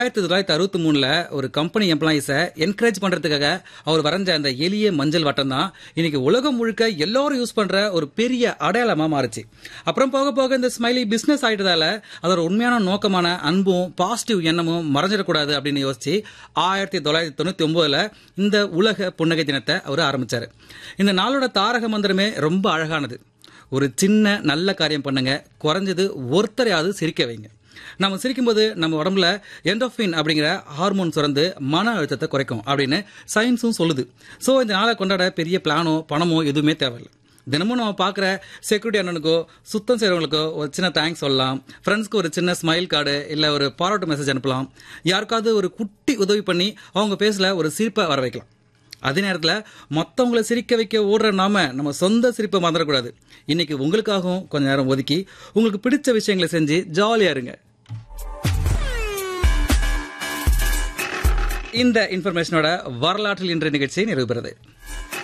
ஆயிரத்தி தொள்ளாயிரத்தி அறுபத்தி மூணுல ஒரு கம்பெனி எம்ப்ளாயிஸை என்கரேஜ் பண்றதுக்காக அவர் வரைஞ்ச அந்த எளிய மஞ்சள் வட்டம் தான் இன்னைக்கு உலகம் முழுக்க எல்லாரும் யூஸ் பண்ற ஒரு பெரிய அடையாளமா மாறுச்சு அப்புறம் போக போக இந்த ஸ்மைலி பிசினஸ் ஆயிட்டதால அதோட உண்மையான நோக்கமான அன்பும் பாசிட்டிவ் எண்ணமும் மறைஞ்சிடக்கூடாது அப்படின்னு யோசிச்சு ஆயிரத்தி தொள்ளாயிரத்தி தொண்ணூத்தி ஒன்பதுல இந்த உலக புன்னகை தினத்தை அவர் ஆரம்பிச்சாரு இந்த நாளோட தாரக மந்திரமே ரொம்ப அழகானது ஒரு சின்ன நல்ல காரியம் பண்ணுங்க குறைஞ்சது ஒருத்தரையாவது சிரிக்க வைங்க நம்ம சிரிக்கும்போது நம்ம உடம்புல என்டோஃபின் அப்படிங்கிற ஹார்மோன் சுரந்து மன அழுத்தத்தை குறைக்கும் அப்படின்னு சயின்ஸும் சொல்லுது ஸோ இந்த நாளை கொண்டாட பெரிய பிளானோ பணமோ எதுவுமே தேவையில்லை தினமும் நம்ம பார்க்குற செக்யூரிட்டி அண்ணனுக்கோ சுத்தம் செய்கிறவங்களுக்கோ ஒரு சின்ன தேங்க்ஸ் சொல்லலாம் ஃப்ரெண்ட்ஸ்க்கு ஒரு சின்ன ஸ்மைல் கார்டு இல்லை ஒரு பாராட்டு மெசேஜ் அனுப்பலாம் யாருக்காவது ஒரு குட்டி உதவி பண்ணி அவங்க பேசல ஒரு சிரிப்பை வர வைக்கலாம் அதே நேரத்தில் மற்றவங்களை சிரிக்க வைக்க ஓடுற நாம நம்ம சொந்த சிரிப்பை மறந்துடக்கூடாது இன்னைக்கு உங்களுக்காகவும் கொஞ்ச நேரம் ஒதுக்கி உங்களுக்கு பிடிச்ச விஷயங்களை செஞ்சு ஜாலியா இருங்க இந்த இன்ஃபர்மேஷனோட வரலாற்றில் இன்றைய நிகழ்ச்சி நிறைவு பெறுது